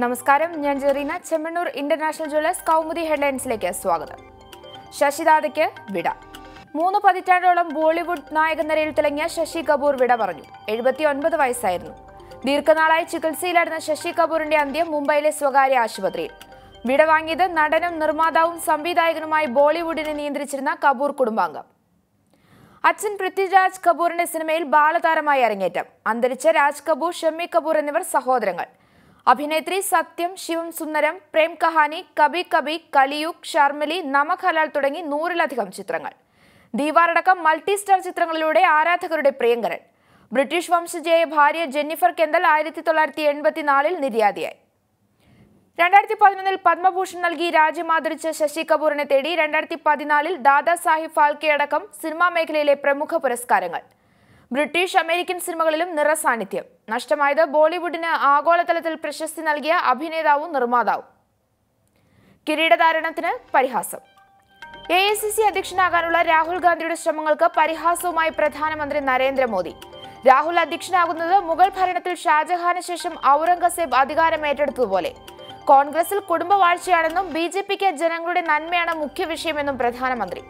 നമസ്കാരം ഞാൻ Jereena Chemmanur international jewellers Kaumudi ഹെഡ്ലൈൻസിലേക്ക് സ്വാഗതം ശശിദാദയ്ക്ക് വിട മൂന്ന് പതിറ്റാണ്ടോളം ബോളിവുഡ് നായക നിരയിൽ തിളങ്ങിയ ശശി കപൂർ വിട പറഞ്ഞു എഴുപത്തിയൊൻപത് വയസ്സായിരുന്നു ദീർഘനാളായി ചികിത്സയിലായിരുന്ന ശശി കപൂറിന്റെ അന്ത്യം മുംബൈയിലെ സ്വകാര്യ ആശുപത്രിയിൽ വിട വാങ്ങിയത് നടനും നിർമ്മാതാവും സംവിധായകനുമായി ബോളിവുഡിനെ നിയന്ത്രിച്ചിരുന്ന കപൂർ കുടുംബാംഗം അച്ഛൻ പൃഥ്വിരാജ് കപൂറിന്റെ സിനിമയിൽ ബാലതാരമായി അരങ്ങേറ്റം അന്തരിച്ച രാജ് കപൂർ ഷമ്മി കപൂർ എന്നിവർ സഹോദരങ്ങൾ അഭിനേത്രി സത്യം ശിവം സുന്ദരം പ്രേം കഹാനി കബി കബി കലിയുഗ് ഷർമിലി നമക് ഹലാൽ തുടങ്ങി നൂറിലധികം ചിത്രങ്ങൾ ദീവാറടക്കം മൾട്ടി സ്റ്റാർ ചിത്രങ്ങളിലൂടെ ആരാധകരുടെ പ്രിയങ്കരൻ ബ്രിട്ടീഷ് വംശജയായ ഭാര്യ ജെന്നിഫർ കെന്തൽ ആയിരത്തി തൊള്ളായിരത്തി എൺപത്തിനാലിൽ നിര്യാതയായി രണ്ടായിരത്തി പതിനൊന്നിൽ പത്മഭൂഷൺ നൽകി രാജ്യം ആദരിച്ച ശശി കപൂറിനെ തേടി രണ്ടായിരത്തി പതിനാലിൽ ദാദാ സാഹിബ് ഫാൽക്കെ അടക്കം സിനിമാ മേഖലയിലെ പ്രമുഖ പുരസ്കാരങ്ങൾ ബ്രിട്ടീഷ് അമേരിക്കൻ സിനിമകളിലും നിറസാന്നിധ്യം നഷ്ടമായത് ബോളിവുഡിന് ആഗോളതലത്തിൽ പ്രശസ്തി നൽകിയ അഭിനേതാവും നിർമ്മാതാവും കിരീടധാരണത്തിന് പരിഹാസം എ ഐ സി സി അധ്യക്ഷനാകാനുള്ള രാഹുൽ ഗാന്ധിയുടെ ശ്രമങ്ങൾക്ക് പരിഹാസവുമായി പ്രധാനമന്ത്രി നരേന്ദ്രമോദി രാഹുൽ അധ്യക്ഷനാകുന്നത് മുഗൾ ഭരണത്തിൽ ഷാജഹാന് ശേഷം ഔറംഗസേബ് അധികാരം ഏറ്റെടുത്തതുപോലെ കോൺഗ്രസിൽ കുടുംബവാഴ്ചയാണെന്നും ബി ജെ പിക്ക് ജനങ്ങളുടെ നന്മയാണ് മുഖ്യ വിഷയമെന്നും പ്രധാനമന്ത്രി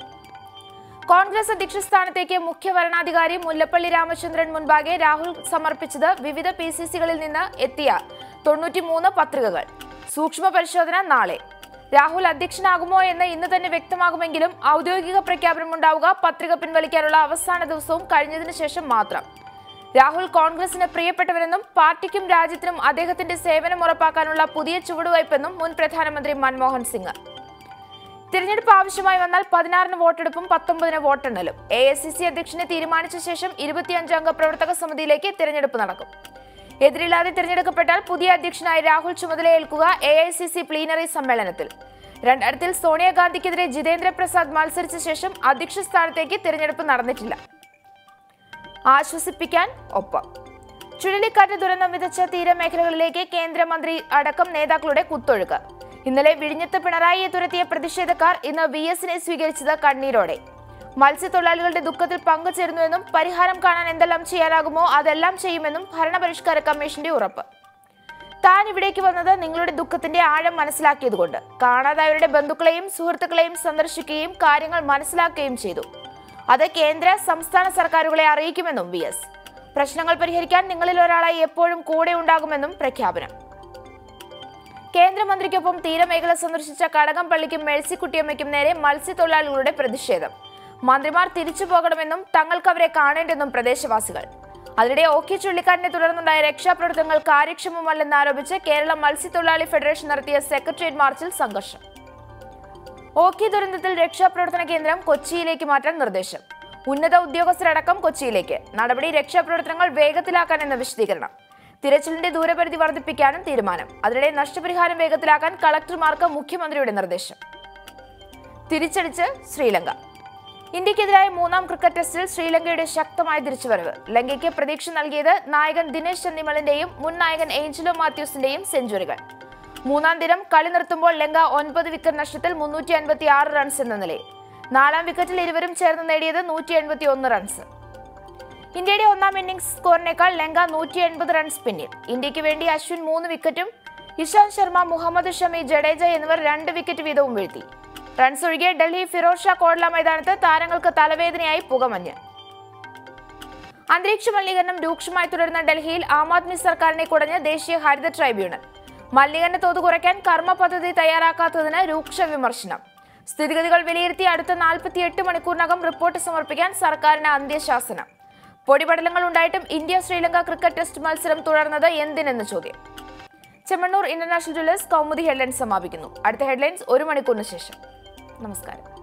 കോൺഗ്രസ് അധ്യക്ഷ സ്ഥാനത്തേക്ക് മുഖ്യ വരണാധികാരി മുല്ലപ്പള്ളി രാമചന്ദ്രൻ മുൻപാകെ രാഹുൽ സമർപ്പിച്ചത് വിവിധ പി സി സികളിൽ നിന്ന് എത്തിയ തൊണ്ണൂറ്റിമൂന്ന് പത്രികകൾ സൂക്ഷ്മ പരിശോധന നാളെ രാഹുൽ അധ്യക്ഷനാകുമോ എന്ന് ഇന്ന് തന്നെ വ്യക്തമാകുമെങ്കിലും ഔദ്യോഗിക പ്രഖ്യാപനമുണ്ടാവുക പത്രിക പിൻവലിക്കാനുള്ള അവസാന ദിവസവും കഴിഞ്ഞതിനു ശേഷം മാത്രം രാഹുൽ കോൺഗ്രസിന് പ്രിയപ്പെട്ടവരെന്നും പാർട്ടിക്കും രാജ്യത്തിനും അദ്ദേഹത്തിന്റെ സേവനം ഉറപ്പാക്കാനുള്ള പുതിയ ചുവടുവയ്പെന്നും മുൻ പ്രധാനമന്ത്രി മൻമോഹൻ സിംഗ് തിരഞ്ഞെടുപ്പ് ആവശ്യമായി വന്നാൽ പതിനാറിന് വോട്ടെടുപ്പും പത്തൊമ്പതിന് വോട്ടെണ്ണലും എ ഐ സി സി അധ്യക്ഷനെ തീരുമാനിച്ച ശേഷം ഇരുപത്തിയഞ്ച് അംഗ പ്രവർത്തക സമിതിയിലേക്ക് തിരഞ്ഞെടുപ്പ് നടക്കും എതിരില്ലാതെ തിരഞ്ഞെടുക്കപ്പെട്ടാൽ പുതിയ അധ്യക്ഷനായി രാഹുൽ ചുമതലയേൽക്കുക A I C C plenary സമ്മേളനത്തിൽ രണ്ടായിരത്തിൽ സോണിയാഗാന്ധിക്കെതിരെ ജിതേന്ദ്ര പ്രസാദ് മത്സരിച്ച ശേഷം അധ്യക്ഷ സ്ഥാനത്തേക്ക് തിരഞ്ഞെടുപ്പ് നടന്നിട്ടില്ല ആശ്വസിപ്പിക്കാൻ ഒപ്പം ചുഴലിക്കാറ്റ് ദുരന്തം വിതച്ച തീരമേഖലകളിലേക്ക് കേന്ദ്രമന്ത്രി അടക്കം നേതാക്കളുടെ കുത്തൊഴുക്ക് ഇന്നലെ വിഴിഞ്ഞത്ത് പിണറായിയെ തുരത്തിയ പ്രതിഷേധക്കാർ ഇന്ന് വി എസിനെ സ്വീകരിച്ചത് കണ്ണീരോടെ മത്സ്യത്തൊഴിലാളികളുടെ ദുഃഖത്തിൽ പങ്കുചേരുന്നുവെന്നും പരിഹാരം കാണാൻ എന്തെല്ലാം ചെയ്യാനാകുമോ അതെല്ലാം ചെയ്യുമെന്നും ഭരണപരിഷ്കാര കമ്മീഷന്റെ ഉറപ്പ് താൻ ഇവിടേക്ക് വന്നത് നിങ്ങളുടെ ദുഃഖത്തിന്റെ ആഴം മനസ്സിലാക്കിയതുകൊണ്ട് കാണാതായവരുടെ ബന്ധുക്കളെയും സുഹൃത്തുക്കളെയും സന്ദർശിക്കുകയും കാര്യങ്ങൾ മനസ്സിലാക്കുകയും ചെയ്തു അത് കേന്ദ്ര സംസ്ഥാന സർക്കാരുകളെ അറിയിക്കുമെന്നും വി എസ് പ്രശ്നങ്ങൾ പരിഹരിക്കാൻ നിങ്ങളിൽ ഒരാളായി എപ്പോഴും കൂടെ ഉണ്ടാകുമെന്നും പ്രഖ്യാപനം കേന്ദ്രമന്ത്രിക്കൊപ്പം തീരമേഖല സന്ദർശിച്ച കടകംപള്ളിക്കും മേഴ്സിക്കുട്ടിയമ്മയ്ക്കും നേരെ മത്സ്യത്തൊഴിലാളികളുടെ പ്രതിഷേധം മന്ത്രിമാർ തിരിച്ചു പോകണമെന്നും തങ്ങൾക്ക് അവരെ കാണേണ്ടെന്നും പ്രദേശവാസികൾ അതിനിടെ ഓഖി ചുഴലിക്കാറ്റിനെ തുടർന്നുണ്ടായ രക്ഷാപ്രവർത്തനങ്ങൾ കാര്യക്ഷമമല്ലെന്ന് ആരോപിച്ച് കേരള മത്സ്യത്തൊഴിലാളി ഫെഡറേഷൻ നടത്തിയ സെക്രട്ടേറിയറ്റ് മാർച്ചിൽ സംഘർഷം ഓഖി ദുരന്തത്തിൽ രക്ഷാപ്രവർത്തന കേന്ദ്രം കൊച്ചിയിലേക്ക് മാറ്റാൻ നിർദ്ദേശം ഉന്നത ഉദ്യോഗസ്ഥരടക്കം കൊച്ചിയിലേക്ക് നടപടി രക്ഷാപ്രവർത്തനങ്ങൾ വേഗത്തിലാക്കാൻ എന്ന വിശദീകരണം തിരച്ചിലിന്റെ ദൂരപരിധി വർദ്ധിപ്പിക്കാനും തീരുമാനം അതിനിടെ നഷ്ടപരിഹാരം വേഗത്തിലാക്കാൻ കളക്ടർമാർക്ക് മുഖ്യമന്ത്രിയുടെ നിർദ്ദേശം തിരിച്ചടിച്ച് ശ്രീലങ്ക ഇന്ത്യക്കെതിരായ മൂന്നാം ക്രിക്കറ്റ് ടെസ്റ്റിൽ ശ്രീലങ്കയുടെ ശക്തമായ തിരിച്ചുവരവ് ലങ്കയ്ക്ക് പ്രതീക്ഷ നൽകിയത് നായകൻ ദിനേശ് ചന്ദിമലിന്റെയും മുൻ നായകൻ ഏഞ്ചലോ മാത്യൂസിന്റെയും സെഞ്ചുറികൾ മൂന്നാം ദിനം കളി നിർത്തുമ്പോൾ ലങ്ക ഒൻപത് വിക്കറ്റ് നഷ്ടത്തിൽ മുന്നൂറ്റി അൻപത്തി ആറ് റൺസ് എന്ന നിലയിൽ നാലാം വിക്കറ്റിൽ ഇരുവരും ചേർന്ന് നേടിയത് നൂറ്റി എൺപത്തി ഒന്ന് റൺസ് ഇന്ത്യയുടെ ഒന്നാം ഇന്നിംഗ്സ് സ്കോറിനേക്കാൾ ലങ്ക നൂറ്റി എൺപത് റൺസ് പിന്നിൽ ഇന്ത്യക്ക് വേണ്ടി അശ്വിൻ മൂന്ന് വിക്കറ്റും ഇഷാന്ത് ശർമ്മ മുഹമ്മദ് ഷമി ജഡേജ എന്നിവർ രണ്ട് വിക്കറ്റ് വീതവും വീഴ്ത്തി റൺസ് ഒഴികെ ഡൽഹി ഫിറോസ് ഷാ കോട്ല മൈതാനത്ത് താരങ്ങൾക്ക് തലവേദനയായി പുകമഞ്ഞ് അന്തരീക്ഷ മലിനീകരണം രൂക്ഷമായി തുടരുന്ന ഡൽഹിയിൽ ആം ആദ്മി സർക്കാരിനെ കുടഞ്ഞ് ദേശീയ ഹരിത ട്രൈബ്യൂണൽ മലിനീകരണ തോത് കുറയ്ക്കാൻ കർമ്മ പദ്ധതി തയ്യാറാക്കാത്തതിന് രൂക്ഷ വിമർശനം സ്ഥിതിഗതികൾ വിലയിരുത്തി അടുത്ത നാൽപ്പത്തിയെട്ട് മണിക്കൂറിനകം റിപ്പോർട്ട് സമർപ്പിക്കാൻ സർക്കാരിന് അന്ത്യശാസനം പൊടിപടലങ്ങൾ ഉണ്ടായിട്ടും ഇന്ത്യ ശ്രീലങ്ക ക്രിക്കറ്റ് ടെസ്റ്റ് മത്സരം തുടർന്നത് എന്തിനെന്ന് ചോദ്യം Chemmanur international jewellers Kaumudi headlines സമാപിക്കുന്നു അടുത്ത ഹെഡ്ലൈൻസ് ഒരു മണിക്കൂറിന് ശേഷം നമസ്കാരം